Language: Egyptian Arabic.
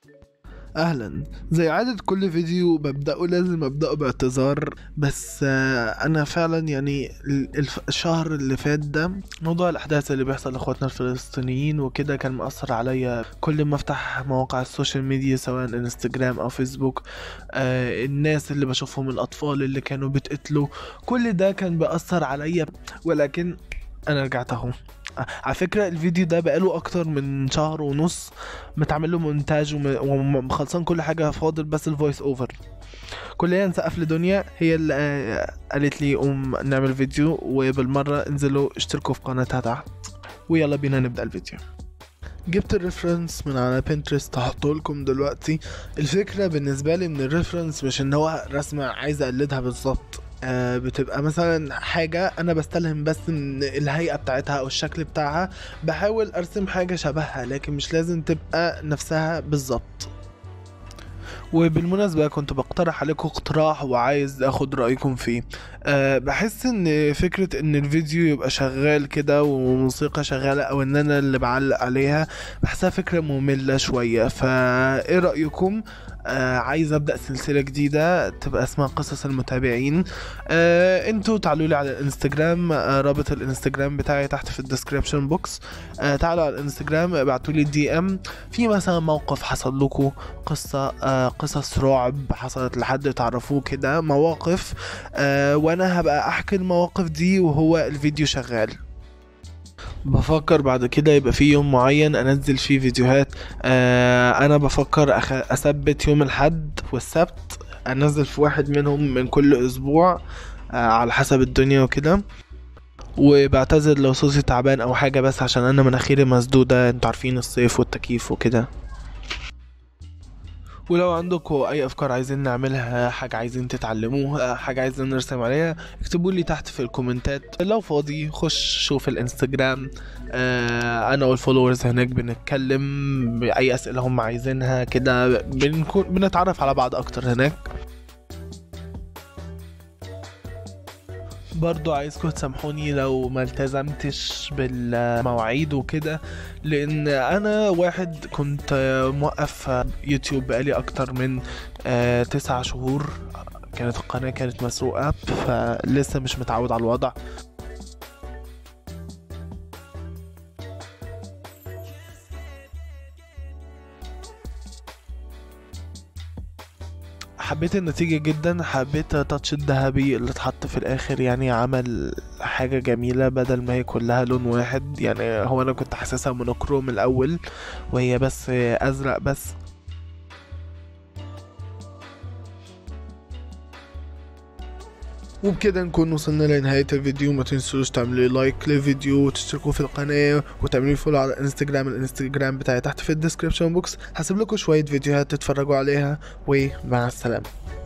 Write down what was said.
اهلا زي عادة كل فيديو ببدأه لازم ابدأه باعتذار بس آه، انا فعلا يعني ال- الف- الشهر اللي فات ده موضوع الاحداث اللي بيحصل لاخواتنا الفلسطينيين وكده كان مأثر عليا كل ما افتح مواقع السوشيال ميديا سواء انستجرام او فيسبوك آه الناس اللي بشوفهم الاطفال اللي كانوا بيتقتلوا كل ده كان بيأثر عليا ولكن انا رجعت اهو على فكرة الفيديو ده بقاله أكتر من شهر ونص متعمل له مونتاج وم- ومخلصان كل حاجة فاضل بس الفويس أوفر كليا نسقف لدنيا هي اللي آه، قالت لي قوم نعمل فيديو وبالمرة انزلوا اشتركوا في قناتها تحت ويلا بينا نبدأ الفيديو جبت الريفرنس من على بنترست هحطه لكم دلوقتي الفكرة بالنسبة لي من الريفرنس مش ان هو رسمة عايز اقلدها بالظبط آه بتبقى مثلا حاجة انا بستلهم بس من الهيئة بتاعتها او الشكل بتاعها بحاول ارسم حاجة شبهها لكن مش لازم تبقى نفسها بالظبط وبالمناسبة كنت بقترح عليكم اقتراح وعايز اخد رأيكم فيه أه بحس ان فكرة ان الفيديو يبقى شغال كده وموسيقى شغالة او ان انا اللي بعلق عليها بحسها فكرة مملة شوية فا ايه رأيكم آه عايز ابدا سلسله جديده تبقى اسمها قصص المتابعين آه انتوا تعالوا لي على الانستجرام آه رابط الانستجرام بتاعي تحت في الديسكريبشن بوكس آه تعالوا على الانستجرام ابعتوا لي دي ام في مثلا موقف حصل لكم قصه آه قصص رعب حصلت لحد تعرفوه كده مواقف آه وانا هبقى احكي المواقف دي وهو الفيديو شغال بفكر بعد كده يبقى في يوم معين انزل فيه فيديوهات آه انا بفكر أخ... اثبت يوم الحد والسبت انزل في واحد منهم من كل اسبوع آه على حسب الدنيا وكده وبعتذر لو صوتي تعبان او حاجه بس عشان انا مناخيري مسدوده انتوا عارفين الصيف والتكييف وكده ولو عندكم اي افكار عايزين نعملها حاجه عايزين تتعلموها حاجه عايزين نرسم عليها اكتبوا لي تحت في الكومنتات لو فاضي خش شوف الانستجرام آه انا والفولورز هناك بنتكلم باي اسئله هم عايزينها كده بنكون بنتعرف على بعض اكتر هناك برضو عايزكم تسامحوني لو ما التزمتش بالمواعيد وكده لان انا واحد كنت موقف يوتيوب بقالي اكتر من آه، تسع شهور كانت القناة كانت مسروقة فلسه مش متعود على الوضع حبيت النتيجة جدا حبيت التاتش الذهبي اللي اتحط في الاخر يعني عمل حاجة جميلة بدل ما هي كلها لون واحد يعني هو انا كنت حاسسها مونوكروم الاول وهي بس ازرق بس وبكده نكون وصلنا لنهاية الفيديو ما تنسوش تعملوا لايك للفيديو وتشتركوا في القناة وتعملوا فولو على الانستجرام الانستجرام بتاعي تحت في الديسكريبشن بوكس هسيب لكم شوية فيديوهات تتفرجوا عليها ومع السلامة